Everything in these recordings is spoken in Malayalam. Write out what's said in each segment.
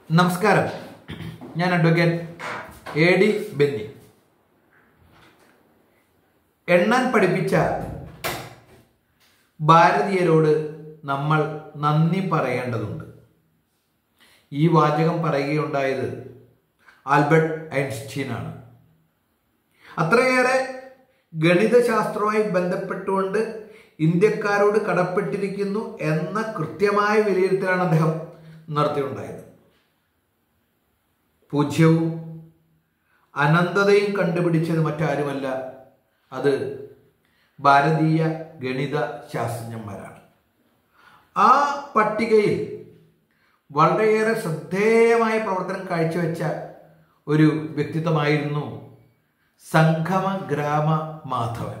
നമസ്കാരം ഞാൻ അഡ്വക്കേറ്റ് എ ഡി ബെന്നി എണ്ണാൻ പഠിപ്പിച്ച ഭാരതീയരോട് നമ്മൾ നന്ദി പറയേണ്ടതുണ്ട് ഈ വാചകം പറയുകയുണ്ടായത് ആൽബർട്ട് ഐൻസ്റ്റീനാണ് അത്രയേറെ ഗണിതശാസ്ത്രവുമായി ബന്ധപ്പെട്ടുകൊണ്ട് ഇന്ത്യക്കാരോട് കടപ്പെട്ടിരിക്കുന്നു എന്ന കൃത്യമായ വിലയിരുത്തലാണ് അദ്ദേഹം നടത്തിയുണ്ടായത് പൂജ്യവും അനന്തതയും കണ്ടുപിടിച്ചത് മറ്റാരുമല്ല അത് ഭാരതീയ ഗണിത ശാസ്ത്രജ്ഞന്മാരാണ് ആ പട്ടികയിൽ വളരെയേറെ ശ്രദ്ധേയമായ പ്രവർത്തനം കാഴ്ചവെച്ച ഒരു വ്യക്തിത്വമായിരുന്നു സംഗമ ഗ്രാമ മാധവൻ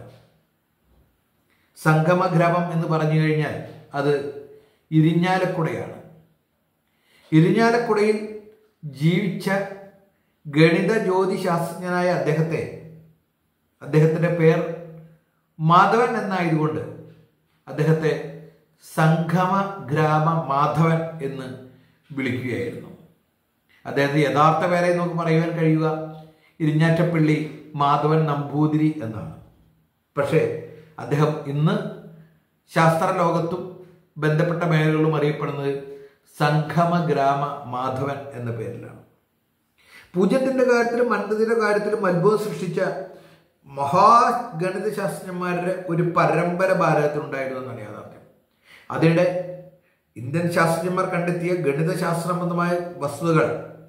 സംഗമ ഗ്രാമം എന്ന് പറഞ്ഞു കഴിഞ്ഞാൽ അത് ഇരിഞ്ഞാലക്കുടയാണ് ഇരിഞ്ഞാലക്കുടയിൽ ജീവിച്ച ഗണിത ജ്യോതിശാസ്ത്രജ്ഞനായ അദ്ദേഹത്തെ അദ്ദേഹത്തിൻ്റെ പേർ മാധവൻ എന്നായതുകൊണ്ട് അദ്ദേഹത്തെ സംഗമ ഗ്രാമ മാധവൻ എന്ന് വിളിക്കുകയായിരുന്നു അദ്ദേഹത്തെ യഥാർത്ഥ പേരെ നമുക്ക് പറയുവാൻ കഴിയുക ഇരിഞ്ഞാറ്റപ്പള്ളി മാധവൻ നമ്പൂതിരി എന്നാണ് പക്ഷേ അദ്ദേഹം ഇന്ന് ശാസ്ത്ര ലോകത്തും ബന്ധപ്പെട്ട മേഖലകളും അറിയപ്പെടുന്നത് സംഗമ ഗ്രാമ മാധവൻ എന്ന പേരിലാണ് പൂജ്യത്തിന്റെ കാര്യത്തിലും അനന്തത്തിന്റെ കാര്യത്തിലും അത്ഭുതം സൃഷ്ടിച്ച മഹാഗണിത ശാസ്ത്രജ്ഞന്മാരുടെ ഒരു പരമ്പര ഭാരതത്തിലുണ്ടായിരുന്നു എന്നാണ് യാഥാർത്ഥ്യം അതിനിടെ ഇന്ത്യൻ ശാസ്ത്രജ്ഞന്മാർ കണ്ടെത്തിയ ഗണിതശാസ്ത്ര സംബന്ധമായ വസ്തുതകൾ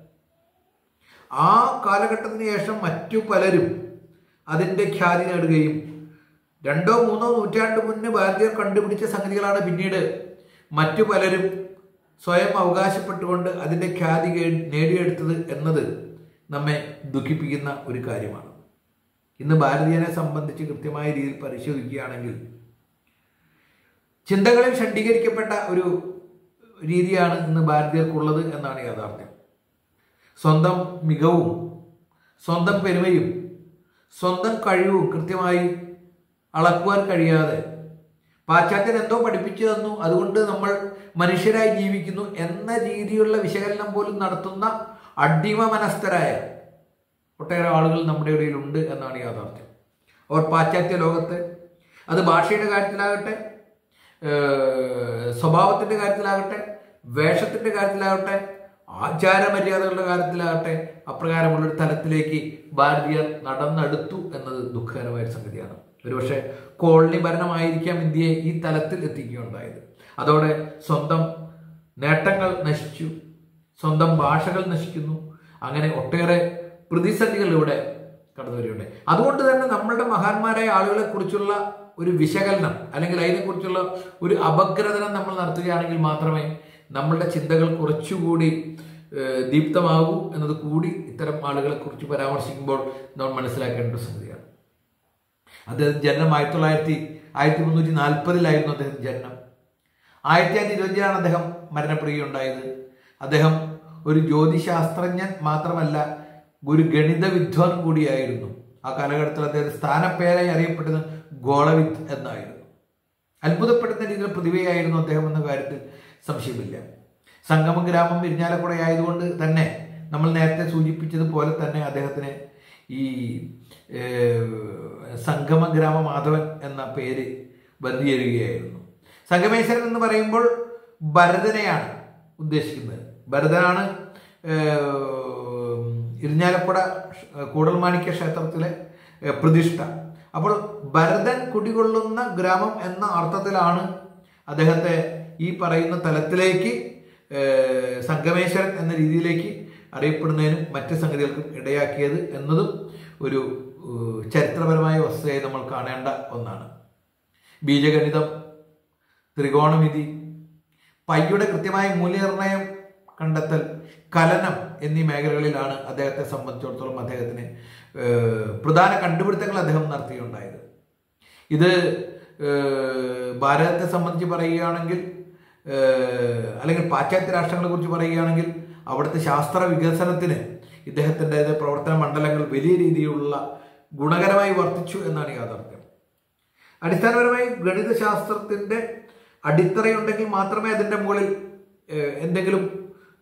ആ കാലഘട്ടത്തിന് ശേഷം മറ്റു പലരും അതിൻ്റെ ഖ്യാതി നേടുകയും രണ്ടോ മൂന്നോ നൂറ്റാണ്ട് മുന്നേ ഭാരതീയർ കണ്ടുപിടിച്ച സംഗതികളാണ് പിന്നീട് മറ്റു പലരും സ്വയം അവകാശപ്പെട്ടുകൊണ്ട് അതിൻ്റെ ഖ്യാതി കേ- നേടിയെടുത്തത് എന്നത് നമ്മെ ദുഃഖിപ്പിക്കുന്ന ഒരു കാര്യമാണ് ഇന്ന് ഭാരതീയനെ സംബന്ധിച്ച് കൃത്യമായ രീതിയിൽ പരിശോധിക്കുകയാണെങ്കിൽ ചിന്തകളിൽ ഷണ്ഡീകരിക്കപ്പെട്ട ഒരു രീതിയാണ് ഇന്ന് ഭാരതീയർക്കുള്ളത് എന്നാണ് യാഥാർത്ഥ്യം സ്വന്തം മികവും സ്വന്തം പെരുമയും സ്വന്തം കഴിവും കൃത്യമായി അളക്കുവാൻ കഴിയാതെ പാശ്ചാത്യൻ എന്തോ പഠിപ്പിച്ചു തന്നു അതുകൊണ്ട് നമ്മൾ മനുഷ്യരായി ജീവിക്കുന്നു എന്ന രീതിയിലുള്ള വിശകലനം പോലും നടത്തുന്ന അടിമ മനസ്ഥരായ ഒട്ടേറെ ആളുകൾ നമ്മുടെ ഇടയിലുണ്ട് എന്നാണ് യാഥാർത്ഥ്യം അവർ പാശ്ചാത്യ ലോകത്ത് അത് ഭാഷയുടെ കാര്യത്തിലാകട്ടെ ഏഹ്, സ്വഭാവത്തിന്റെ കാര്യത്തിലാകട്ടെ വേഷത്തിന്റെ കാര്യത്തിലാകട്ടെ ആചാര മര്യാദകളുടെ കാര്യത്തിലാകട്ടെ അപ്രകാരമുള്ളൊരു തലത്തിലേക്ക് ഭാരതീയർ നടന്നെടുത്തു എന്നത് ദുഃഖകരമായ ഒരു സംഗതിയാണ് ഒരുപക്ഷെ കോളനി ഭരണമായിരിക്കാം ഇന്ത്യയെ ഈ തലത്തിൽ എത്തിക്കുകയുണ്ടായത് അതോടെ സ്വന്തം നേട്ടങ്ങൾ നശിച്ചു സ്വന്തം ഭാഷകൾ നശിക്കുന്നു അങ്ങനെ ഒട്ടേറെ പ്രതിസന്ധികൾ ഇവിടെ കടന്നു വരികയുണ്ട് അതുകൊണ്ട് തന്നെ നമ്മളുടെ മഹാന്മാരായ ആളുകളെ കുറിച്ചുള്ള ഒരു വിശകലനം അല്ലെങ്കിൽ അതിനെക്കുറിച്ചുള്ള ഒരു അപഗ്രഥനം നമ്മൾ നടത്തുകയാണെങ്കിൽ മാത്രമേ നമ്മളുടെ ചിന്തകൾ കുറച്ചുകൂടി ഏഹ്, ദീപ്തമാകൂ എന്നത് കൂടി ഇത്തരം ആളുകളെ കുറിച്ച് പരാമർശിക്കുമ്പോൾ നമ്മൾ മനസ്സിലാക്കേണ്ട ഒരു സംഗതിയാണ് അദ്ദേഹം ജനനം ആയിരത്തി തൊള്ളായിരത്തി ആയിരത്തി മുന്നൂറ്റി നാൽപ്പതിലായിരുന്നു അദ്ദേഹം ജനനം ആയിരത്തി തൊള്ളായിരത്തി ഇരുപത്തിയാണ് അദ്ദേഹം മരണപ്പെടുകയുണ്ടായത് അദ്ദേഹം ഒരു ജ്യോതിശാസ്ത്രജ്ഞൻ മാത്രമല്ല ഒരു ഗണിത വിദ്വാൻ കൂടിയായിരുന്നു ആ കാലഘട്ടത്തിൽ അദ്ദേഹം സ്ഥാനപ്പേരായി അറിയപ്പെടുന്നത് ഗോളവിത്ത് എന്നായിരുന്നു അത്ഭുതപ്പെടുന്ന രീതിയിൽ പ്രതിഭയായിരുന്നു അദ്ദേഹം എന്ന കാര്യത്തിൽ സംശയമില്ല സംഗമ ഗ്രാമം ഇരിഞ്ഞാലക്കുട ആയതുകൊണ്ട് തന്നെ നമ്മൾ നേരത്തെ സൂചിപ്പിച്ചതുപോലെ തന്നെ അദ്ദേഹത്തിന് ഈ ഏഹ്, സംഗമ ഗ്രാമ മാധവൻ എന്ന പേര് ബന്ധിയേറുകയായിരുന്നു സംഗമേശ്വരൻ എന്ന് പറയുമ്പോൾ ഭരതനെയാണ് ഉദ്ദേശിക്കുന്നത് ഭരതനാണ് ഏഹ്, ഇരിഞ്ഞാലക്കുട കൂടൽമാണിക്യ ക്ഷേത്രത്തിലെ ഏഹ്, പ്രതിഷ്ഠ അപ്പോൾ ഭരതൻ കുടികൊള്ളുന്ന ഗ്രാമം എന്ന അർത്ഥത്തിലാണ് അദ്ദേഹത്തെ ഈ പറയുന്ന തലത്തിലേക്ക് ഏഹ്, സംഗമേശ്വരൻ എന്ന രീതിയിലേക്ക് അറിയപ്പെടുന്നതിനും മറ്റ് സംഗതികൾക്കും ഇടയാക്കിയത് എന്നതും ഒരു ഏഹ്, ചരിത്രപരമായ വസ്തുതയായി നമ്മൾ കാണേണ്ട ഒന്നാണ് ബീജഗണിതം ത്രികോണമിതി പയ്യുടെ കൃത്യമായ മൂല്യനിർണ്ണയം കണ്ടെത്തൽ കലനം എന്നീ മേഖലകളിലാണ് അദ്ദേഹത്തെ സംബന്ധിച്ചിടത്തോളം അദ്ദേഹത്തിന് ഏഹ്, പ്രധാന കണ്ടുപിടുത്തങ്ങൾ അദ്ദേഹം നടത്തിയുണ്ടായത് ഇത് ഏഹ്, ഭാരതത്തെ സംബന്ധിച്ച് പറയുകയാണെങ്കിൽ ഏഹ്, അല്ലെങ്കിൽ പാശ്ചാത്യ രാഷ്ട്രങ്ങളെ കുറിച്ച് പറയുകയാണെങ്കിൽ അവിടുത്തെ ശാസ്ത്ര വികസനത്തിന് ഇദ്ദേഹത്തിൻ്റെ പ്രവർത്തന മണ്ഡലങ്ങൾ വലിയ രീതിയിലുള്ള ഗുണകരമായി വർദ്ധിച്ചു എന്നാണ് യാഥാർത്ഥ്യം അടിസ്ഥാനപരമായി ഗണിതശാസ്ത്രത്തിന്റെ അടിത്തറയുണ്ടെങ്കിൽ മാത്രമേ അതിൻ്റെ മുകളിൽ ഏഹ്, എന്തെങ്കിലും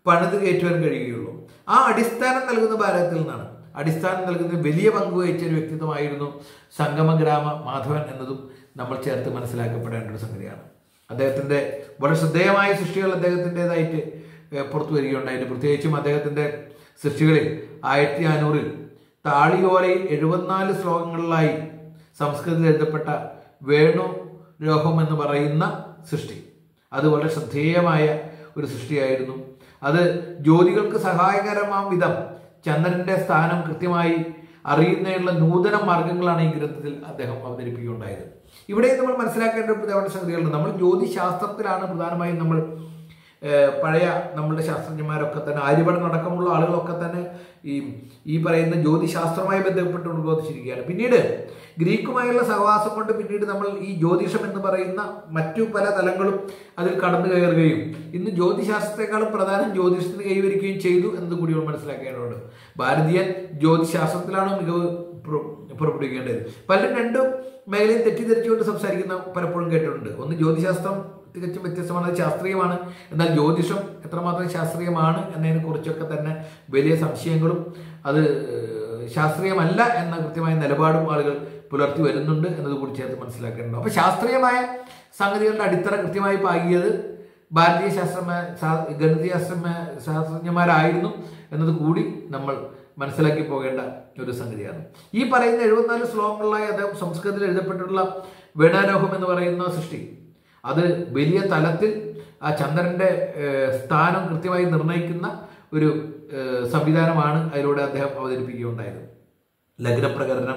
പണിത് കയറ്റുവാൻ കഴിയുകയുള്ളൂ ആ അടിസ്ഥാനം നൽകുന്ന ഭാരതത്തിൽ നിന്നാണ് അടിസ്ഥാനം നൽകുന്ന വലിയ പങ്ക് വഹിച്ച ഒരു വ്യക്തിത്വമായിരുന്നു സംഗമഗ്രാമ മാധവൻ എന്നതും നമ്മൾ ചേർത്ത് മനസ്സിലാക്കപ്പെടേണ്ട ഒരു സംഗതിയാണ് അദ്ദേഹത്തിൻ്റെ വളരെ ശ്രദ്ധേയമായ സൃഷ്ടികൾ അദ്ദേഹത്തിൻ്റെതായിട്ട് ഏഹ്, പുറത്തു വരികയുണ്ടായിരുന്നു പ്രത്യേകിച്ചും അദ്ദേഹത്തിൻ്റെ സൃഷ്ടികളിൽ ആയിരത്തി നാനൂറിൽ താളിയോലയിൽ എഴുപത്തിനാല് ശ്ലോകങ്ങളിലായി സംസ്കൃതത്തിൽ എഴുതപ്പെട്ട വേണു രോഹം എന്ന് പറയുന്ന സൃഷ്ടി അത് വളരെ ശ്രദ്ധേയമായ ഒരു സൃഷ്ടിയായിരുന്നു അത് ജ്യോതികൾക്ക് സഹായകരമാം വിധം ചന്ദ്രന്റെ സ്ഥാനം കൃത്യമായി അറിയുന്നതിനുള്ള നൂതന മാർഗങ്ങളാണ് ഈ ഗ്രന്ഥത്തിൽ അദ്ദേഹം അവതരിപ്പിക്കുകയുണ്ടായത് ഇവിടെ നമ്മൾ മനസ്സിലാക്കേണ്ട ഒരു പ്രധാന സംഗതികളുണ്ട് നമ്മൾ ജ്യോതിശാസ്ത്രത്തിലാണ് പ്രധാനമായും നമ്മൾ ഏഹ്, പഴയ നമ്മളുടെ ശാസ്ത്രജ്ഞന്മാരൊക്കെ തന്നെ ആര്യഭടൻ അടക്കമുള്ള ആളുകളൊക്കെ തന്നെ ഈ ഈ പറയുന്ന ജ്യോതിശാസ്ത്രവുമായി ബന്ധപ്പെട്ട് ഉത്ബോധിച്ചിരിക്കുകയാണ് പിന്നീട് ഗ്രീക്കുമായുള്ള സഹവാസം കൊണ്ട് പിന്നീട് നമ്മൾ ഈ ജ്യോതിഷം എന്ന് പറയുന്ന മറ്റു പല തലങ്ങളും അതിൽ കടന്നു കയറുകയും ഇന്ന് ജ്യോതിശാസ്ത്രത്തെക്കാളും പ്രധാനം ജ്യോതിഷത്തിന് കൈവരിക്കുകയും ചെയ്തു എന്നത് കൂടി നമ്മൾ മനസ്സിലാക്കേണ്ടതുണ്ട് ഭാരതീയൻ ജ്യോതിശാസ്ത്രത്തിലാണ് മികവ് പുറ- പുറപ്പെടുവിക്കേണ്ടത് പലരും രണ്ടും മേഖലയും തെറ്റിദ്ധരിച്ചുകൊണ്ട് സംസാരിക്കുന്ന പലപ്പോഴും കേട്ടിട്ടുണ്ട് ഒന്ന് ജ്യോതിശാസ്ത്രം തികച്ചും വ്യത്യസ്തമാണ് അത് ശാസ്ത്രീയമാണ് എന്നാൽ ജ്യോതിഷം എത്രമാത്രം ശാസ്ത്രീയമാണ് എന്നതിനെ കുറിച്ചൊക്കെ തന്നെ വലിയ സംശയങ്ങളും അത് ഏഹ്, ശാസ്ത്രീയമല്ല എന്ന കൃത്യമായ നിലപാടും ആളുകൾ പുലർത്തി വരുന്നുണ്ട് എന്നത് കൂടി ചേർത്ത് മനസ്സിലാക്കേണ്ടത് അപ്പോൾ ശാസ്ത്രീയമായ സംഗതികളുടെ അടിത്തറ കൃത്യമായി പാകിയത് ഭാരതീയ ശാസ്ത്ര ഗണിത ശാസ്ത്ര ശാസ്ത്രജ്ഞന്മാരായിരുന്നു എന്നത് കൂടി നമ്മൾ മനസ്സിലാക്കി പോകേണ്ട ഒരു സംഗതിയാണ് ഈ പറയുന്ന എഴുപത്തിനാല് ശ്ലോകങ്ങളിലായി അദ്ദേഹം സംസ്കൃതത്തിൽ എഴുതപ്പെട്ടിട്ടുള്ള വേണാരോഹം എന്ന് പറയുന്ന സൃഷ്ടി അത് വലിയ തലത്തിൽ ആ ചന്ദ്രന്റെ ഏഹ്, സ്ഥാനം കൃത്യമായി നിർണ്ണയിക്കുന്ന ഒരു ഏഹ്, സംവിധാനമാണ് അതിലൂടെ അദ്ദേഹം അവതരിപ്പിക്കുകയുണ്ടായത് ലഗ്നപ്രകരണം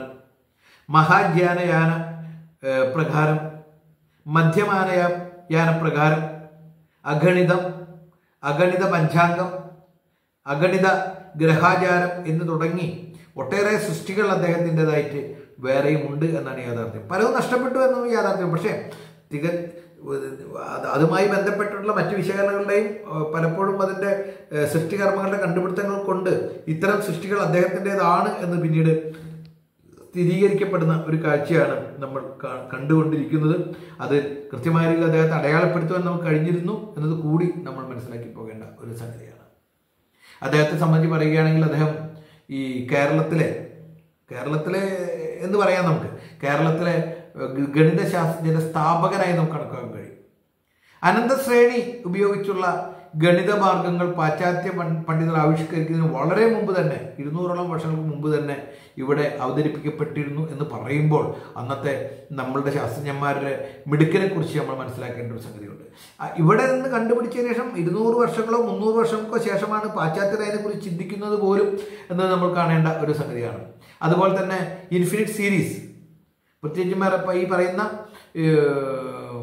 മഹാജ്ഞാനയാന ഏഹ്, പ്രകാരം മധ്യമാനയ യാനപ്രകാരം അഗണിതം അഗണിത പഞ്ചാംഗം അഗണിത ഗ്രഹാചാരം എന്ന് തുടങ്ങി ഒട്ടേറെ സൃഷ്ടികൾ അദ്ദേഹത്തിൻ്റെതായിട്ട് വേറെയും ഉണ്ട് എന്നാണ് യാഥാർത്ഥ്യം പലതും നഷ്ടപ്പെട്ടു എന്നും യാഥാർത്ഥ്യം പക്ഷേ തിക അത് അതുമായി ബന്ധപ്പെട്ടിട്ടുള്ള മറ്റു വിശകലനങ്ങളുടെയും ഏഹ്, പലപ്പോഴും അതിൻ്റെ ഏഹ്, സൃഷ്ടികർമ്മങ്ങളുടെ കണ്ടുപിടുത്തങ്ങൾ കൊണ്ട് ഇത്തരം സൃഷ്ടികൾ അദ്ദേഹത്തിൻ്റെതാണ് എന്ന് പിന്നീട് സ്ഥിരീകരിക്കപ്പെടുന്ന ഒരു കാഴ്ചയാണ് നമ്മൾ കാ- കണ്ടുകൊണ്ടിരിക്കുന്നത് അത് കൃത്യമായ രീതിയിൽ അദ്ദേഹത്തെ അടയാളപ്പെടുത്തുവാൻ നമുക്ക് കഴിഞ്ഞിരുന്നു എന്നത് കൂടി നമ്മൾ മനസ്സിലാക്കി പോകേണ്ട ഒരു സംഗതിയാണ് അദ്ദേഹത്തെ സംബന്ധിച്ച് പറയുകയാണെങ്കിൽ അദ്ദേഹം ഈ കേരളത്തിലെ കേരളത്തിലെ എന്ന് പറയാം നമുക്ക് കേരളത്തിലെ ഗ- ഗണിതശാസ്ത്രജ്ഞന്റെ സ്ഥാപകനായി നമുക്ക് കണക്കാക്കാൻ കഴിയും അനന്തശ്രേണി ഉപയോഗിച്ചുള്ള ഗണിത മാർഗങ്ങൾ പാശ്ചാത്യ പൺ- പണ്ഡിതർ ആവിഷ്കരിക്കുന്നതിന് വളരെ മുമ്പ് തന്നെ ഇരുന്നൂറോളം വർഷങ്ങൾക്ക് മുമ്പ് തന്നെ ഇവിടെ അവതരിപ്പിക്കപ്പെട്ടിരുന്നു എന്ന് പറയുമ്പോൾ അന്നത്തെ നമ്മളുടെ ശാസ്ത്രജ്ഞന്മാരുടെ മിടുക്കിനെ കുറിച്ച് നമ്മൾ മനസ്സിലാക്കേണ്ട ഒരു സംഗതിയുണ്ട് ആ, ഇവിടെ നിന്ന് കണ്ടുപിടിച്ചതിന് ശേഷം ഇരുന്നൂറ് വർഷങ്ങളോ മുന്നൂറ് വർഷങ്ങൾക്കോ ശേഷമാണ് പാശ്ചാത്യർ അതിനെക്കുറിച്ച് ചിന്തിക്കുന്നത് പോലും എന്നത് നമ്മൾ കാണേണ്ട ഒരു സംഗതിയാണ് അതുപോലെ തന്നെ ഇൻഫിനിറ്റ് സീരീസ് പ്രത്യേകിച്ചും ഇപ്പൊ ഈ പറയുന്ന ഏഹ്,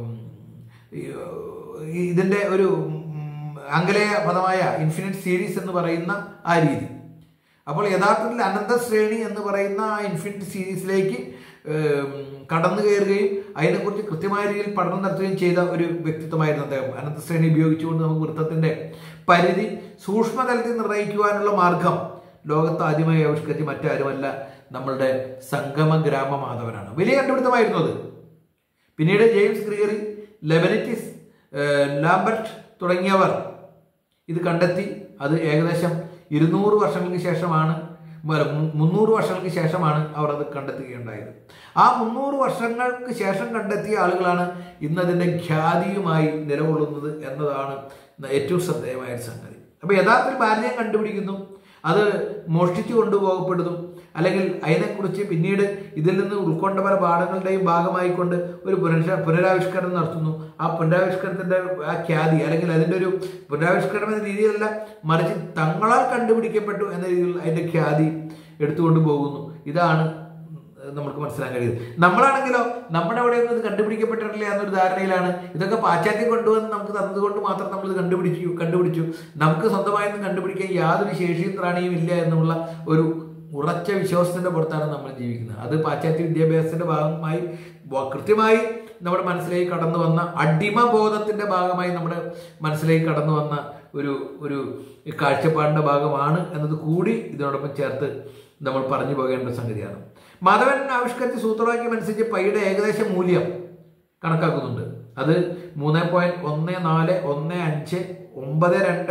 ഈ ഇതിന്റെ ഒരു ഉം, ആംഗലേയ പദമായ ഇൻഫിനിറ്റ് സീരീസ് എന്ന് പറയുന്ന ആ രീതി അപ്പോൾ യഥാർത്ഥത്തിൽ അനന്തശ്രേണി എന്ന് പറയുന്ന ആ ഇൻഫിനിറ്റ് സീരീസിലേക്ക് ഏം, കടന്നു കയറുകയും അതിനെക്കുറിച്ച് കൃത്യമായ രീതിയിൽ പഠനം നടത്തുകയും ചെയ്ത ഒരു വ്യക്തിത്വമായിരുന്നു അദ്ദേഹം അനന്തശ്രേണി ഉപയോഗിച്ചുകൊണ്ട് നമുക്ക് വൃത്തത്തിന്റെ പരിധി സൂക്ഷ്മതലത്തിൽ നിർണ്ണയിക്കുവാനുള്ള മാർഗം ലോകത്ത് ആദ്യമായി ആവിഷ്കരിച്ച മറ്റാരുമല്ല നമ്മളുടെ സംഗമ ഗ്രാമ മാധവനാണ് വലിയ കണ്ടുപിടുത്തമായിരുന്നു അത് പിന്നീട് ജെയിംസ് ഗ്രിഗറി ലെബനറ്റിസ് ഏഹ്, ലാംബർട്ട് തുടങ്ങിയവർ ഇത് കണ്ടെത്തി അത് ഏകദേശം ഇരുന്നൂറ് വർഷങ്ങൾക്ക് ശേഷമാണ് മ- മു- മുന്നൂറ് വർഷങ്ങൾക്ക് ശേഷമാണ് അവർ അത് കണ്ടെത്തുകയുണ്ടായത് ആ മുന്നൂറ് വർഷങ്ങൾക്ക് ശേഷം കണ്ടെത്തിയ ആളുകളാണ് ഇന്നതിൻ്റെ ഖ്യാതിയുമായി നിലകൊള്ളുന്നത് എന്നതാണ് ഏറ്റവും ശ്രദ്ധേയമായ ഒരു സംഗതി അപ്പോൾ യഥാർത്ഥത്തിൽ ഭാരതീയം കണ്ടുപിടിക്കുന്നു അത് മോഷ്ടിച്ചു കൊണ്ടുപോകപ്പെടുന്നു അല്ലെങ്കിൽ അതിനെക്കുറിച്ച് പിന്നീട് ഇതിൽ നിന്ന് ഉൾക്കൊണ്ട പല പാഠങ്ങളുടെയും ഭാഗമായിക്കൊണ്ട് ഒരു പുനരാ പുനരാവിഷ്കരണം നടത്തുന്നു ആ പുനരാവിഷ്കരണത്തിന്റെ ആ ഖ്യാതി അല്ലെങ്കിൽ അതിൻ്റെ ഒരു പുനരാവിഷ്കരണം എന്ന രീതിയിലല്ല മറിച്ച് തങ്ങളാൽ കണ്ടുപിടിക്കപ്പെട്ടു എന്ന രീതിയിൽ അതിൻ്റെ ഖ്യാതി എടുത്തുകൊണ്ട് പോകുന്നു ഇതാണ് നമുക്ക് മനസ്സിലാക്കാൻ കഴിയുന്നത് നമ്മളാണെങ്കിലോ നമ്മുടെ അവിടെ ഒന്നും ഇത് കണ്ടുപിടിക്കപ്പെട്ടിട്ടില്ല എന്നൊരു ധാരണയിലാണ് ഇതൊക്കെ പാശ്ചാത്യം കൊണ്ടുവന്ന് നമുക്ക് തന്നതുകൊണ്ട് മാത്രം നമ്മൾ ഇത് കണ്ടുപിടിച്ചു കണ്ടുപിടിച്ചു നമുക്ക് സ്വന്തമായൊന്നും കണ്ടുപിടിക്കാൻ യാതൊരു ശേഷിയും ത്രാണിയും ഇല്ല എന്നുള്ള ഒരു ഉറച്ച വിശ്വാസത്തിന്റെ പുറത്താണ് നമ്മൾ ജീവിക്കുന്നത് അത് പാശ്ചാത്യ വിദ്യാഭ്യാസത്തിന്റെ ഭാഗമായി വ- കൃത്യമായി നമ്മുടെ മനസ്സിലേക്ക് കടന്നു വന്ന അടിമബോധത്തിന്റെ ഭാഗമായി നമ്മുടെ മനസ്സിലേക്ക് കടന്നു വന്ന ഒരു ഒരു കാഴ്ചപ്പാടിന്റെ ഭാഗമാണ് എന്നത് കൂടി ഇതിനോടൊപ്പം ചേർത്ത് നമ്മൾ പറഞ്ഞു പോകേണ്ട സംഗതിയാണ് മാധവൻ ആവിഷ്കരിച്ച സൂത്രവാക്യം അനുസരിച്ച് പൈയുടെ ഏകദേശ മൂല്യം കണക്കാക്കുന്നുണ്ട് അത് മൂന്ന് പോയിന്റ് ഒന്ന് നാല് ഒന്ന് അഞ്ച് ഒമ്പത് രണ്ട്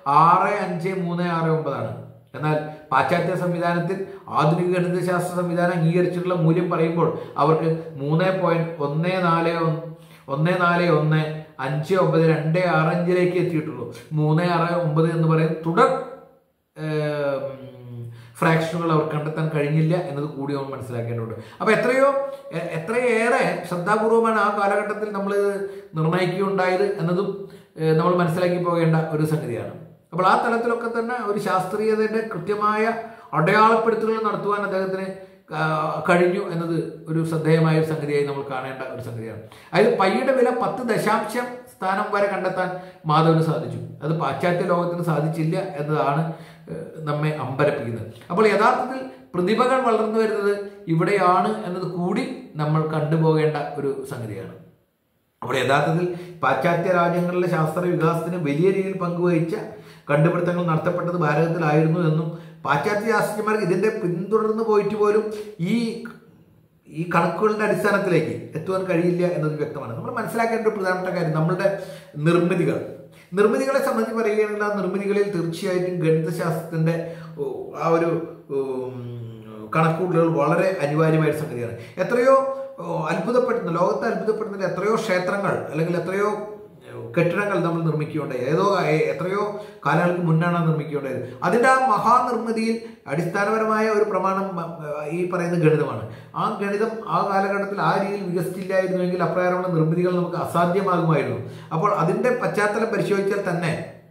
ആറ് അഞ്ച് മൂന്ന് ആറ് ഒമ്പതാണ് എന്നാൽ പാശ്ചാത്യ സംവിധാനത്തിൽ ആധുനിക ഗണിതശാസ്ത്ര സംവിധാനം അംഗീകരിച്ചിട്ടുള്ള മൂല്യം പറയുമ്പോൾ അവർക്ക് മൂന്ന് പോയിന്റ് ഒന്ന് നാല് ഒന്ന് ഒന്ന് നാല് ഒന്ന് അഞ്ച് ഒമ്പത് രണ്ട് ആറ് അഞ്ചിലേക്ക് എത്തിയിട്ടുള്ളൂ മൂന്ന് ആറ് ഒമ്പത് എന്ന് പറയുന്ന തുടർ ഫ്രാക്ഷനുകൾ അവർ കണ്ടെത്താൻ കഴിഞ്ഞില്ല എന്നത് കൂടി നമ്മൾ മനസ്സിലാക്കേണ്ടതുണ്ട് അപ്പോൾ എത്രയോ എ- എത്രയേറെ ശ്രദ്ധാപൂർവമാണ് ആ കാലഘട്ടത്തിൽ നമ്മൾ നിർണ്ണയിക്കുകയുണ്ടായത് എന്നതും ഏഹ്, നമ്മൾ മനസ്സിലാക്കി പോകേണ്ട ഒരു സംഗതിയാണ് അപ്പോൾ ആ തലത്തിലൊക്കെ തന്നെ ഒരു ശാസ്ത്രീയതയുടെ കൃത്യമായ അടയാളപ്പെടുത്തലുകൾ നടത്തുവാൻ അദ്ദേഹത്തിന് ആ, കഴിഞ്ഞു എന്നത് ഒരു ശ്രദ്ധേയമായ ഒരു സംഗതിയായി നമ്മൾ കാണേണ്ട ഒരു സംഗതിയാണ് അതായത് പയ്യുടെ വില പത്ത് ദശാംശം സ്ഥാനം വരെ കണ്ടെത്താൻ മാധവന് സാധിച്ചു അത് പാശ്ചാത്യ ലോകത്തിന് സാധിച്ചില്ല എന്നതാണ് ഏഹ്, നമ്മെ അമ്പരപ്പിക്കുന്നത് അപ്പോൾ യഥാർത്ഥത്തിൽ പ്രതിഭകൾ വളർന്നു വരുന്നത് ഇവിടെയാണ് എന്നത് കൂടി നമ്മൾ കണ്ടുപോകേണ്ട ഒരു സംഗതിയാണ് അപ്പോൾ യഥാർത്ഥത്തിൽ പാശ്ചാത്യ രാജ്യങ്ങളിലെ ശാസ്ത്ര വികാസത്തിന് വലിയ രീതിയിൽ പങ്കുവഹിച്ച കണ്ടുപിടുത്തങ്ങൾ നടത്തപ്പെട്ടത് ഭാരതത്തിലായിരുന്നു എന്നും പാശ്ചാത്യ ശാസ്ത്രജ്ഞന്മാർക്ക് ഇതിന്റെ പിന്തുടർന്ന് പോയിട്ട് പോലും ഈ ഈ കണക്കുകളുടെ അടിസ്ഥാനത്തിലേക്ക് എത്തുവാൻ കഴിയില്ല എന്നത് വ്യക്തമാണ് നമ്മൾ മനസ്സിലാക്കേണ്ട ഒരു പ്രധാനപ്പെട്ട കാര്യം നമ്മളുടെ നിർമ്മിതികൾ നിർമ്മിതികളെ സംബന്ധിച്ച് പറയുകയാണെങ്കിൽ ആ നിർമ്മിതികളിൽ തീർച്ചയായിട്ടും ഗണിതശാസ്ത്രത്തിന്റെ ഓ, ആ ഒരു ഉം, കണക്കൂട്ടലുകൾ വളരെ അനിവാര്യമായ ഒരു സംഗതിയാണ് എത്രയോ ഓ, അത്ഭുതപ്പെടുന്ന ലോകത്തെ അത്ഭുതപ്പെടുന്ന എത്രയോ ക്ഷേത്രങ്ങൾ അല്ലെങ്കിൽ എത്രയോ ഏ, കെട്ടിടങ്ങൾ നമ്മൾ നിർമ്മിക്കുകയുണ്ടായി ഏതോ ഏ- എത്രയോ കാലങ്ങൾക്ക് മുന്നാണ് അത് നിർമ്മിക്കുകയുണ്ടായത് അതിൻ്റെ ആ മഹാനിർമ്മിതിയിൽ അടിസ്ഥാനപരമായ ഒരു പ്രമാണം മ, ഈ പറയുന്ന ഗണിതമാണ് ആ ഗണിതം ആ കാലഘട്ടത്തിൽ ആ രീതിയിൽ വികസിച്ചില്ലായിരുന്നുവെങ്കിൽ അപ്രകാരമുള്ള നിർമ്മിതികൾ നമുക്ക് അസാധ്യമാകുമായിരുന്നു അപ്പോൾ അതിൻ്റെ പശ്ചാത്തലം പരിശോധിച്ചാൽ തന്നെ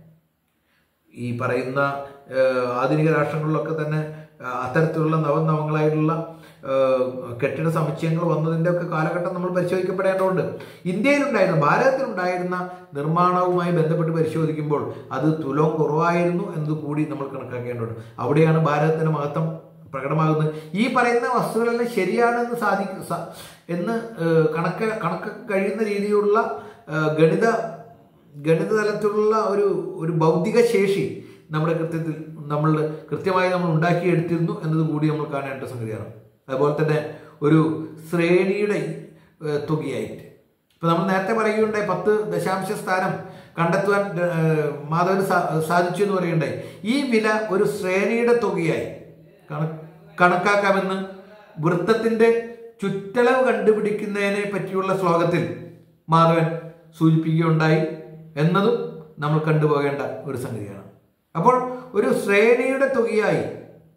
ഈ പറയുന്ന ഏഹ്, ആധുനിക രാഷ്ട്രങ്ങളിലൊക്കെ തന്നെ ആ, അത്തരത്തിലുള്ള നവനവങ്ങളായിട്ടുള്ള ഏഹ്, കെട്ടിട സമുച്ചയങ്ങൾ വന്നതിൻ്റെ ഒക്കെ കാലഘട്ടം നമ്മൾ പരിശോധിക്കപ്പെടേണ്ടതുണ്ട് ഇന്ത്യയിലുണ്ടായിരുന്ന ഭാരതത്തിലുണ്ടായിരുന്ന നിർമ്മാണവുമായി ബന്ധപ്പെട്ട് പരിശോധിക്കുമ്പോൾ അത് തുലം കുറവായിരുന്നു എന്നത് കൂടി നമ്മൾ കണക്കാക്കേണ്ടതുണ്ട് അവിടെയാണ് ഭാരതത്തിന്റെ മഹത്വം പ്രകടമാകുന്നത് ഈ പറയുന്ന വസ്തുക്കളെല്ലാം ശരിയാണെന്ന് സാധിക്കും സ- എന്ന് ഏഹ്, കണക്ക് കണക്ക് കഴിയുന്ന രീതിയിലുള്ള ഏഹ്, ഗണിത ഗണിത തലത്തിലുള്ള ഒരു ഒരു ഭൗതിക ശേഷി നമ്മുടെ കൃത്യത്തിൽ നമ്മൾ കൃത്യമായി നമ്മൾ ഉണ്ടാക്കിയെടുത്തിരുന്നു എന്നത് കൂടി നമ്മൾ കാണേണ്ട സംഗതിയാണ് അതുപോലെ തന്നെ ഒരു ശ്രേണിയുടെ ഏഹ്, തുകയായിട്ട് ഇപ്പൊ നമ്മൾ നേരത്തെ പറയുകയുണ്ടായി പത്ത് ദശാംശ സ്ഥാനം കണ്ടെത്തുവാൻ ഏഹ്, മാധവന് സാ- സാധിച്ചു എന്ന് പറയുകയുണ്ടായി ഈ വില ഒരു ശ്രേണിയുടെ തുകയായി കണ- കണക്കാക്കാമെന്ന് വൃത്തത്തിന്റെ ചുറ്റളവ് കണ്ടുപിടിക്കുന്നതിനെ പറ്റിയുള്ള ശ്ലോകത്തിൽ മാധവൻ സൂചിപ്പിക്കുകയുണ്ടായി എന്നതും നമ്മൾ കണ്ടുപോകേണ്ട ഒരു സംഗതിയാണ് അപ്പോൾ ഒരു ശ്രേണിയുടെ തുകയായി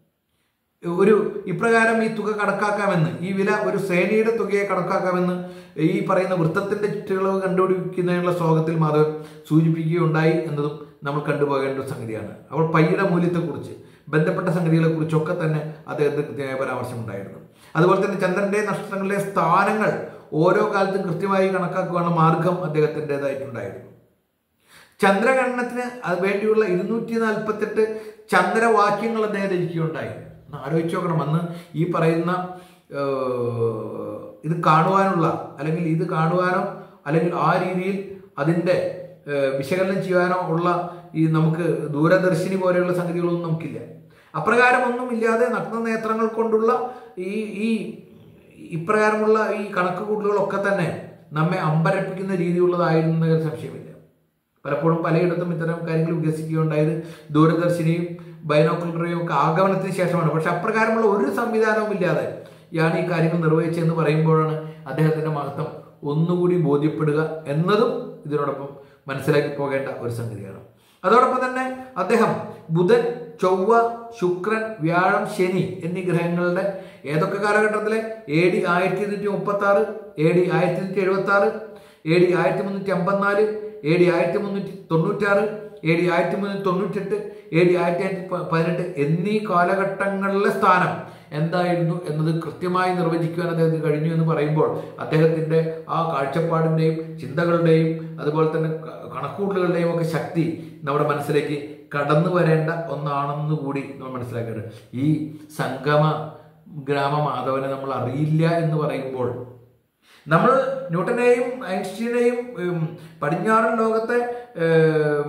ഒരു ഇപ്രകാരം ഈ തുക കണക്കാക്കാമെന്ന് ഈ വില ഒരു ശ്രേണിയുടെ തുകയെ കണക്കാക്കാമെന്ന് ഈ പറയുന്ന വൃത്തത്തിന്റെ ചുറ്റുകളവ് കണ്ടുപിടിക്കുന്നതിനുള്ള ശ്ലോകത്തിൽ മാധവൻ സൂചിപ്പിക്കുകയുണ്ടായി എന്നതും നമ്മൾ കണ്ടുപോകേണ്ട ഒരു സംഗതിയാണ് അപ്പോൾ പയ്യുടെ മൂല്യത്തെക്കുറിച്ച് ബന്ധപ്പെട്ട സംഗതികളെ കുറിച്ചൊക്കെ തന്നെ അദ്ദേഹത്തിന് കൃത്യമായ പരാമർശം ഉണ്ടായിരുന്നു അതുപോലെ തന്നെ ചന്ദ്രന്റെ നക്ഷത്രങ്ങളിലെ സ്ഥാനങ്ങൾ ഓരോ കാലത്തും കൃത്യമായി കണക്കാക്കുവാനുള്ള മാർഗം അദ്ദേഹത്തിൻ്റെതായിട്ടുണ്ടായിരുന്നു ചന്ദ്രഗണനത്തിന് അത് വേണ്ടിയുള്ള ഇരുന്നൂറ്റി നാൽപ്പത്തെട്ട് ചന്ദ്രവാക്യങ്ങൾ അദ്ദേഹം രചിക്കുകയുണ്ടായി ഒന്ന് ആലോചിച്ച് നോക്കണം അന്ന് ഈ പറയുന്ന ഏഹ്, ഇത് കാണുവാനുള്ള അല്ലെങ്കിൽ ഇത് കാണുവാനോ അല്ലെങ്കിൽ ആ രീതിയിൽ അതിൻ്റെ ഏഹ്, വിശകലനം ചെയ്യാനോ ഉള്ള ഈ നമുക്ക് ദൂരദർശിനി പോലെയുള്ള സംഗതികളൊന്നും നമുക്കില്ല അപ്രകാരമൊന്നും ഇല്ലാതെ നഗ്നനേത്രങ്ങൾ കൊണ്ടുള്ള ഈ ഈ ഇപ്രകാരമുള്ള ഈ കണക്ക് കൂട്ടലുകളൊക്കെ തന്നെ നമ്മെ അമ്പരപ്പിക്കുന്ന രീതിയുള്ളതായിരുന്നതിൽ സംശയമില്ല പലപ്പോഴും പലയിടത്തും ഇത്തരം കാര്യങ്ങൾ വികസിക്കുകയുണ്ടായത് ദൂരദർശിനിയും ബൈനോക്കുലറിയും ഒക്കെ ആഗമനത്തിന് ശേഷമാണ് പക്ഷെ അപ്രകാരമുള്ള ഒരു സംവിധാനവും ഇല്ലാതെ ഇയാണ് ഈ കാര്യങ്ങൾ നിർവഹിച്ചതെന്ന് പറയുമ്പോഴാണ് അദ്ദേഹത്തിന്റെ മഹത്വം ഒന്നുകൂടി ബോധ്യപ്പെടുക എന്നതും ഇതിനോടൊപ്പം മനസ്സിലാക്കി പോകേണ്ട ഒരു സംഗതിയാണ് അതോടൊപ്പം തന്നെ അദ്ദേഹം ബുധൻ ചൊവ്വ ശുക്രൻ വ്യാഴം ശനി എന്നീ ഗ്രഹങ്ങളുടെ ഏതൊക്കെ കാലഘട്ടത്തിലെ എ ഡി ആയിരത്തി ഇരുന്നൂറ്റി മുപ്പത്തി ആറ് എ ഡി ആയിരത്തി ഇരുന്നൂറ്റി എഴുപത്തി ആറ് എ ഡി ആയിരത്തി മുന്നൂറ്റി അമ്പത്തിനാല് എ ഡി ആയിരത്തി മുന്നൂറ്റി തൊണ്ണൂറ്റാറ് എ ഡി ആയിരത്തി മുന്നൂറ്റി തൊണ്ണൂറ്റെട്ട് എ ഡി ആയിരത്തി അഞ്ഞൂറ്റി പ- പതിനെട്ട് എന്നീ കാലഘട്ടങ്ങളിലെ സ്ഥാനം എന്തായിരുന്നു എന്നത് കൃത്യമായി നിർവചിക്കുവാൻ അദ്ദേഹത്തിന് കഴിഞ്ഞു എന്ന് പറയുമ്പോൾ അദ്ദേഹത്തിന്റെ ആ കാഴ്ചപ്പാടിന്റെയും ചിന്തകളുടെയും അതുപോലെ തന്നെ ക- കണക്കൂട്ടലുകളുടെയും ഒക്കെ ശക്തി നമ്മുടെ മനസ്സിലേക്ക് കടന്നു വരേണ്ട ഒന്നാണെന്ന് കൂടി നമ്മൾ മനസ്സിലാക്കേണ്ടത് ഈ സംഗമ ഗ്രാമ മാധവനെ നമ്മൾ അറിയില്ല എന്ന് പറയുമ്പോൾ നമ്മൾ ന്യൂട്ടനെയും ഐൻസ്റ്റീനെയും ഉം, പടിഞ്ഞാറൻ ലോകത്തെ ഉം,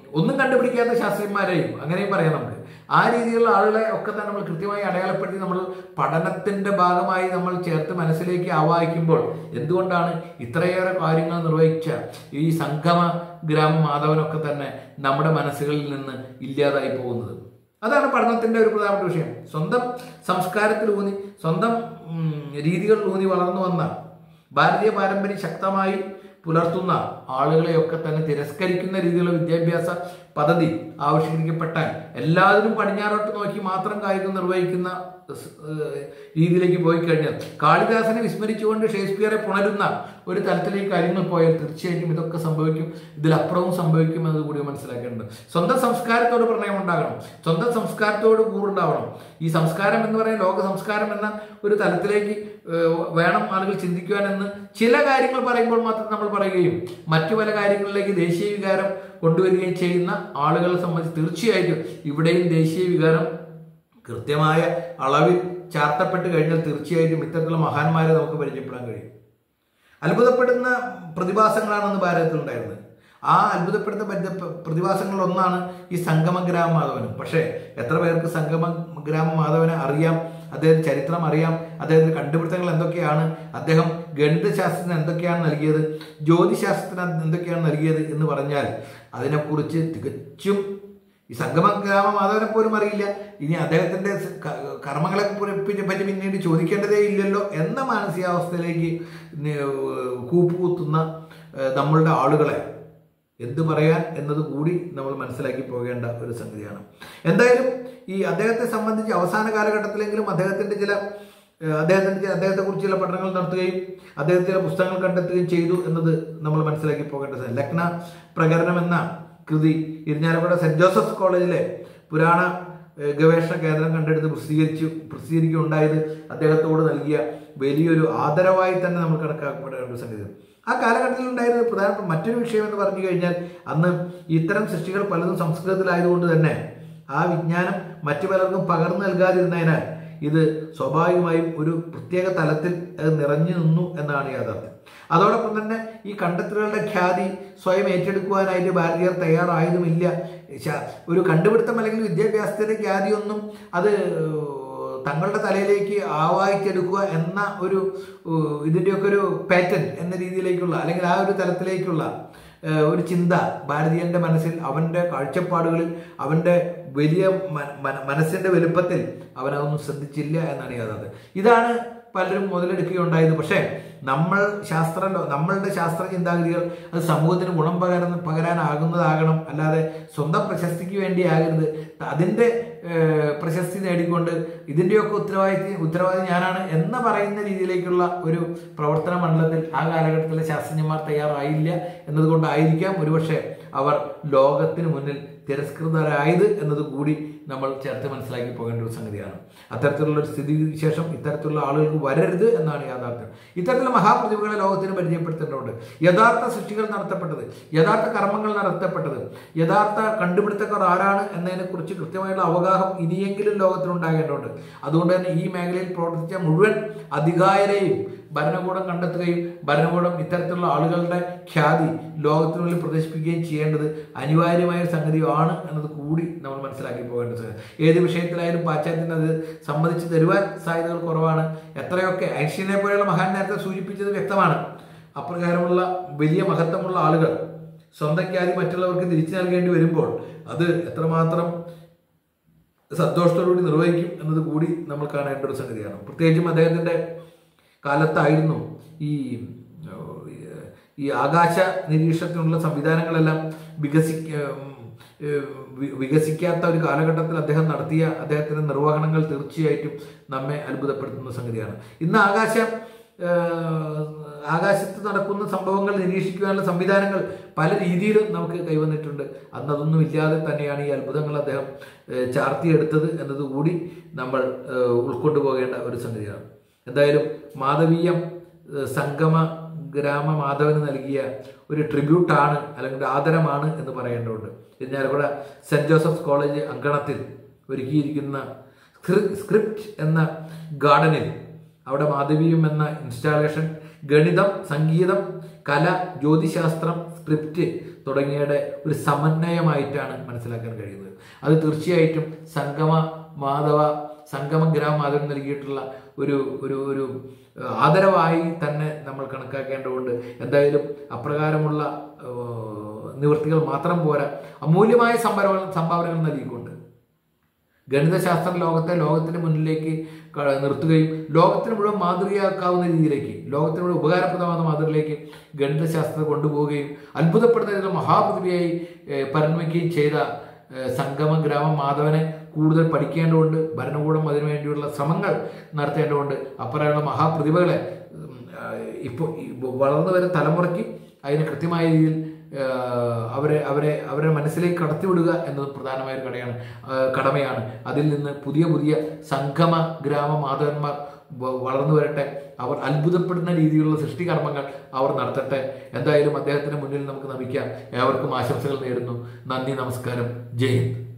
ഒന്നും കണ്ടുപിടിക്കാത്ത ശാസ്ത്രജ്ഞന്മാരെയും അങ്ങനെയും പറയാം നമുക്ക് ആ രീതിയിലുള്ള ആളുകളെ ഒക്കെ തന്നെ നമ്മൾ കൃത്യമായി അടയാളപ്പെടുത്തി നമ്മൾ പഠനത്തിന്റെ ഭാഗമായി നമ്മൾ ചേർത്ത് മനസ്സിലേക്ക് ആവാഹിക്കുമ്പോൾ എന്തുകൊണ്ടാണ് ഇത്രയേറെ കാര്യങ്ങൾ നിർവഹിച്ച ഈ സംഗമ ഗ്രാമ മാധവനൊക്കെ തന്നെ നമ്മുടെ മനസ്സുകളിൽ നിന്ന് ഇല്ലാതായി പോകുന്നത് അതാണ് പഠനത്തിന്റെ ഒരു പ്രധാനപ്പെട്ട വിഷയം സ്വന്തം സംസ്കാരത്തിൽ ഊന്നി സ്വന്തം ഉം, രീതികളിൽ ഊന്നി വളർന്നു വന്ന ഭാരതീയ പാരമ്പര്യം ശക്തമായി പുലർത്തുന്ന ആളുകളെയൊക്കെ തന്നെ തിരസ്കരിക്കുന്ന രീതിയിലുള്ള വിദ്യാഭ്യാസ പദ്ധതി ആവിഷ്കരിക്കപ്പെട്ടാൽ എല്ലാവരും പടിഞ്ഞാറോട്ട് നോക്കി മാത്രം കായികം നിർവഹിക്കുന്ന സ്- ഏഹ് രീതിയിലേക്ക് പോയി കഴിഞ്ഞാൽ കാളിദാസനെ വിസ്മരിച്ചുകൊണ്ട് ഷേക്സ്പിയറെ പുണരുന്ന ഒരു തലത്തിലേക്ക് കാര്യങ്ങൾ പോയാൽ തീർച്ചയായിട്ടും ഇതൊക്കെ സംഭവിക്കും ഇതിലപ്പുറവും സംഭവിക്കും എന്നത് കൂടി മനസ്സിലാക്കേണ്ടത് സ്വന്തം സംസ്കാരത്തോട് പ്രണയം ഉണ്ടാകണം സ്വന്തം സംസ്കാരത്തോട് കൂറുണ്ടാവണം ഈ സംസ്കാരം എന്ന് പറയുന്ന ലോക സംസ്കാരം എന്ന ഒരു തലത്തിലേക്ക് ഏഹ്, വേണം ആളുകൾ ചിന്തിക്കുവാൻ എന്ന് ചില കാര്യങ്ങൾ പറയുമ്പോൾ മാത്രം നമ്മൾ പറയുകയും മറ്റു പല കാര്യങ്ങളിലേക്ക് ദേശീയ വികാരം കൊണ്ടുവരികയും ചെയ്യുന്ന ആളുകളെ സംബന്ധിച്ച് തീർച്ചയായിട്ടും ഇവിടെയും ദേശീയ വികാരം കൃത്യമായ അളവിൽ ചാർത്തപ്പെട്ട് കഴിഞ്ഞാൽ തീർച്ചയായിട്ടും ഇത്തരത്തിലുള്ള മഹാന്മാരെ നമുക്ക് പരിചയപ്പെടാൻ കഴിയും അത്ഭുതപ്പെടുന്ന പ്രതിഭാസങ്ങളാണെന്ന് ഭാരതത്തിൽ ഉണ്ടായിരുന്നത് ആ അത്ഭുതപ്പെടുന്ന പരിധ- പ്രതിഭാസങ്ങളിൽ ഒന്നാണ് ഈ സംഗമ ഗ്രാമ മാധവനും പക്ഷേ എത്ര പേർക്ക് സംഗമ ഗ്രാമ മാധവനെ അറിയാം അദ്ദേഹത്തിന്റെ ചരിത്രം അറിയാം അദ്ദേഹത്തിന്റെ കണ്ടുപിടുത്തങ്ങൾ എന്തൊക്കെയാണ് അദ്ദേഹം ഗണിതശാസ്ത്രത്തിന് എന്തൊക്കെയാണ് നൽകിയത് ജ്യോതിശാസ്ത്രത്തിന് എന്തൊക്കെയാണ് നൽകിയത് എന്ന് പറഞ്ഞാൽ അതിനെക്കുറിച്ച് തികച്ചും ഈ സംഗമ ഗ്രാമ മാധവനെ പോലും അറിയില്ല ഇനി അദ്ദേഹത്തിന്റെ സ് ക- കർമ്മങ്ങളെ പറ്റി പറ്റി പിന്നീട് ചോദിക്കേണ്ടതേ ഇല്ലല്ലോ എന്ന മാനസികാവസ്ഥയിലേക്ക് നി- കൂപ്പുകുത്തുന്ന ഏഹ്, നമ്മളുടെ ആളുകളെ എന്ത് പറയാൻ എന്നത് കൂടി നമ്മൾ മനസ്സിലാക്കി പോകേണ്ട ഒരു സംഗതിയാണ് എന്തായാലും ഈ അദ്ദേഹത്തെ സംബന്ധിച്ച് അവസാന കാലഘട്ടത്തിലെങ്കിലും അദ്ദേഹത്തിന്റെ ചില ഏഹ്, അദ്ദേഹത്തിന്റെ ചി- അദ്ദേഹത്തെ കുറിച്ച് ചില പഠനങ്ങൾ നടത്തുകയും അദ്ദേഹത്തിന്റെ ചില പുസ്തകങ്ങൾ കണ്ടെത്തുകയും ചെയ്തു എന്നത് നമ്മൾ മനസ്സിലാക്കി പോകേണ്ടത് ലക്ന പ്രകരണം എന്ന കൃതി ഇരിഞ്ഞാലക്കുട സെന്റ് ജോസഫ്സ് കോളേജിലെ പുരാണ ഏഹ്, ഗവേഷണ കേന്ദ്രം കണ്ടെടുത്ത് പ്രസിദ്ധീകരിച്ചു പ്രസിദ്ധീകരിക്കുകയുണ്ടായത് അദ്ദേഹത്തോട് നൽകിയ വലിയൊരു ആദരവായി തന്നെ നമ്മൾ കണക്കാക്കപ്പെടേണ്ട ഒരു സംഗതി ആ കാലഘട്ടത്തിൽ ഉണ്ടായിരുന്ന പ്രധാനപ്പെട്ട മറ്റൊരു വിഷയം എന്ന് പറഞ്ഞു കഴിഞ്ഞാൽ അന്ന് ഇത്തരം സൃഷ്ടികൾ പലതും സംസ്കൃതത്തിലായതുകൊണ്ട് തന്നെ ആ വിജ്ഞാനം മറ്റു പലർക്കും പകർന്നു നൽകാതിരുന്നതിനാൽ ഇത് സ്വാഭാവികമായും ഒരു പ്രത്യേക തലത്തിൽ അത് നിറഞ്ഞു നിന്നു എന്നാണ് യാഥാർത്ഥ്യം അതോടൊപ്പം തന്നെ ഈ കണ്ടെത്തലുകളുടെ ഖ്യാതി സ്വയം ഏറ്റെടുക്കുവാനായിട്ട് ഭാരതീയർ തയ്യാറായതുമില്ല ശ- ഒരു കണ്ടുപിടുത്തം അല്ലെങ്കിൽ വിദ്യാഭ്യാസത്തിന്റെ ഖ്യാതിയൊന്നും അത് തങ്ങളുടെ തലയിലേക്ക് ആവാഹിച്ചെടുക്കുക എന്ന ഒരു ഏഹ്, ഇതിന്റെയൊക്കെ ഒരു പാറ്റേൺ എന്ന രീതിയിലേക്കുള്ള അല്ലെങ്കിൽ ആ ഒരു തലത്തിലേക്കുള്ള ഏഹ്, ഒരു ചിന്ത ഭാരതീയന്റെ മനസ്സിൽ അവന്റെ കാഴ്ചപ്പാടുകളിൽ അവന്റെ വലിയ മ- മന- മനസ്സിന്റെ വലുപ്പത്തിൽ അവനതൊന്നും ശ്രദ്ധിച്ചില്ല എന്നാണ് യാഥാർത്ഥ്യം ഇതാണ് പലരും മുതലെടുക്കുകയുണ്ടായത് പക്ഷേ നമ്മൾ ശാസ്ത്ര നമ്മളുടെ ശാസ്ത്ര ചിന്താഗതികൾ അത് സമൂഹത്തിന് ഗുണം പകരുന്ന പകരാനാകുന്നതാകണം അല്ലാതെ സ്വന്തം പ്രശസ്തിക്ക് വേണ്ടി ആകരുത് അതിൻ്റെ ഏഹ്, പ്രശസ്തി നേടിക്കൊണ്ട് ഇതിൻ്റെയൊക്കെ ഉത്തരവാദിത്തി ഉത്തരവാദി ഞാനാണ് എന്ന് പറയുന്ന രീതിയിലേക്കുള്ള ഒരു പ്രവർത്തന മണ്ഡലത്തിൽ ആ കാലഘട്ടത്തിലെ ശാസ്ത്രജ്ഞന്മാർ തയ്യാറായില്ല എന്നതുകൊണ്ടായിരിക്കാം ഒരുപക്ഷെ അവർ ലോകത്തിന് മുന്നിൽ തിരസ്കൃതരായത് എന്നത് കൂടി നമ്മൾ ചേർത്ത് മനസ്സിലാക്കി പോകേണ്ട ഒരു സംഗതിയാണ് അത്തരത്തിലുള്ള ഒരു സ്ഥിതി വിശേഷം ഇത്തരത്തിലുള്ള ആളുകൾക്ക് വരരുത് എന്നാണ് യാഥാർത്ഥ്യം ഇത്തരത്തിലുള്ള മഹാപ്രതിഭകളെ ലോകത്തിന് പരിചയപ്പെടുത്തേണ്ടതുണ്ട് യഥാർത്ഥ സൃഷ്ടികൾ നടത്തപ്പെട്ടത് യഥാർത്ഥ കർമ്മങ്ങൾ നടത്തപ്പെട്ടത് യഥാർത്ഥ കണ്ടുപിടുത്തക്കാർ ആരാണ് എന്നതിനെക്കുറിച്ച് കൃത്യമായുള്ള അവഗാഹം ഇനിയെങ്കിലും ലോകത്തിനുണ്ടാകേണ്ടതുണ്ട് അതുകൊണ്ട് തന്നെ ഈ മേഖലയിൽ പ്രവർത്തിച്ച മുഴുവൻ അധികായരെയും ഭരണകൂടം കണ്ടെത്തുകയും ഭരണകൂടം ഇത്തരത്തിലുള്ള ആളുകളുടെ ഖ്യാതി ലോകത്തിനുള്ളിൽ പ്രദർശിപ്പിക്കുകയും ചെയ്യേണ്ടത് അനിവാര്യമായ ഒരു സംഗതിയാണ് എന്നത് കൂടി നമ്മൾ മനസ്സിലാക്കി പോകേണ്ടത് ഏത് വിഷയത്തിലായാലും പാശ്ചാത്യത്തിന് അത് സമ്മതിച്ച് തരുവാൻ സാധ്യതകൾ കുറവാണ് എത്രയൊക്കെ ഐൻസ്റ്റീനെ പോലെയുള്ള മഹാൻ നേരത്തെ സൂചിപ്പിച്ചത് വ്യക്തമാണ് അപ്രകാരമുള്ള വലിയ മഹത്വമുള്ള ആളുകൾ സ്വന്തം ഖ്യാതി മറ്റുള്ളവർക്ക് തിരിച്ചു നൽകേണ്ടി വരുമ്പോൾ അത് എത്രമാത്രം സന്തോഷത്തോടുകൂടി നിർവഹിക്കും എന്നത് കൂടി നമ്മൾ കാണേണ്ട ഒരു സംഗതിയാണ് പ്രത്യേകിച്ചും അദ്ദേഹത്തിന്റെ കാലത്തായിരുന്നു ഈ ഏഹ്, ഈ ആകാശ നിരീക്ഷണത്തിനുള്ള സംവിധാനങ്ങളെല്ലാം വികസിക്ക ഏഹ്, വി- വികസിക്കാത്ത ഒരു കാലഘട്ടത്തിൽ അദ്ദേഹം നടത്തിയ അദ്ദേഹത്തിന്റെ നിർവഹണങ്ങൾ തീർച്ചയായിട്ടും നമ്മെ അത്ഭുതപ്പെടുത്തുന്ന സംഗതിയാണ് ഇന്ന് ആകാശം ഏഹ്, ആകാശത്ത് നടക്കുന്ന സംഭവങ്ങൾ നിരീക്ഷിക്കുവാനുള്ള സംവിധാനങ്ങൾ പല രീതിയിലും നമുക്ക് കൈവന്നിട്ടുണ്ട് അന്ന് അതൊന്നും ഇല്ലാതെ തന്നെയാണ് ഈ അത്ഭുതങ്ങൾ അദ്ദേഹം ഏഹ്, ചാർത്തിയെടുത്തത് എന്നതുകൂടി നമ്മൾ ഏഹ്, ഉൾക്കൊണ്ടു പോകേണ്ട ഒരു സംഗതിയാണ് എന്തായാലും മാധവീയം ഏഹ്, സംഗമ ഗ്രാമ മാധവന് നൽകിയ ഒരു ട്രിബ്യൂട്ടാണ് അല്ലെങ്കിൽ ഒരു ആദരമാണ് എന്ന് പറയേണ്ടതുണ്ട് ഇരിഞ്ഞാലക്കുട സെന്റ് ജോസഫ്സ് കോളേജ് അങ്കണത്തിൽ ഒരുക്കിയിരിക്കുന്ന സ്ക്രി- സ്ക്രിപ്റ്റ് എന്ന ഗാർഡനിൽ അവിടെ മാധവീയം എന്ന ഇൻസ്റ്റാളേഷൻ ഗണിതം സംഗീതം കല ജ്യോതിശാസ്ത്രം സ്ക്രിപ്റ്റ് തുടങ്ങിയയുടെ ഒരു സമന്വയമായിട്ടാണ് മനസ്സിലാക്കാൻ കഴിയുന്നത് അത് തീർച്ചയായിട്ടും സംഗമ മാധവ സംഗമ ഗ്രാമ മാധവൻ നൽകിയിട്ടുള്ള ഒരു ഒരു ഒരു ഏഹ്, ആദരവായി തന്നെ നമ്മൾ കണക്കാക്കേണ്ടതുണ്ട് എന്തായാലും അപ്രകാരമുള്ള ഏഹ്, നിവൃത്തികൾ മാത്രം പോരാ അമൂല്യമായ സംഭാവന സംഭാവനകൾ നൽകിക്കൊണ്ട് ഗണിതശാസ്ത്ര ലോകത്തെ ലോകത്തിന് മുന്നിലേക്ക് ക- നിർത്തുകയും ലോകത്തിന് മുഴുവൻ മാതൃകയാക്കാവുന്ന രീതിയിലേക്ക് ലോകത്തിന് മുഴുവൻ ഉപകാരപ്രദമാകുന്ന മാതൃകയിലേക്ക് ഗണിതശാസ്ത്രം കൊണ്ടുപോവുകയും അത്ഭുതപ്പെടുന്ന രീതിയിൽ മഹാപ്രതിഭയായി ഏഹ്, പരിണമിക്കുകയും ചെയ്ത ഏഹ്, സംഗമ ഗ്രാമം മാധവനെ കൂടുതൽ പഠിക്കേണ്ടതുണ്ട് ഭരണകൂടം അതിനുവേണ്ടിയുള്ള ശ്രമങ്ങൾ നടത്തേണ്ടതുണ്ട് അപ്പറയുള്ള മഹാപ്രതിഭകളെ ഉം, ആഹ്, ഇപ്പോൾ വളർന്നു വരുന്ന തലമുറയ്ക്ക് അതിന് കൃത്യമായ രീതിയിൽ ആഹ്, അവരെ അവരെ അവരെ മനസ്സിലേക്ക് കടത്തിവിടുക എന്നത് പ്രധാനമായ ഒരു കടയാണ് ആഹ്, കടമയാണ് അതിൽ നിന്ന് പുതിയ പുതിയ സംഗമ ഗ്രാമ മാധവന്മാർ വ- വളർന്നു വരട്ടെ അവർ അത്ഭുതപ്പെടുന്ന രീതിയിലുള്ള സൃഷ്ടികർമ്മങ്ങൾ അവർ നടത്തട്ടെ എന്തായാലും അദ്ദേഹത്തിന് മുന്നിൽ നമുക്ക് നമിക്കാം ഏവർക്കും ആശംസകൾ നേരുന്നു നന്ദി നമസ്കാരം ജയ് ഹിന്ദ്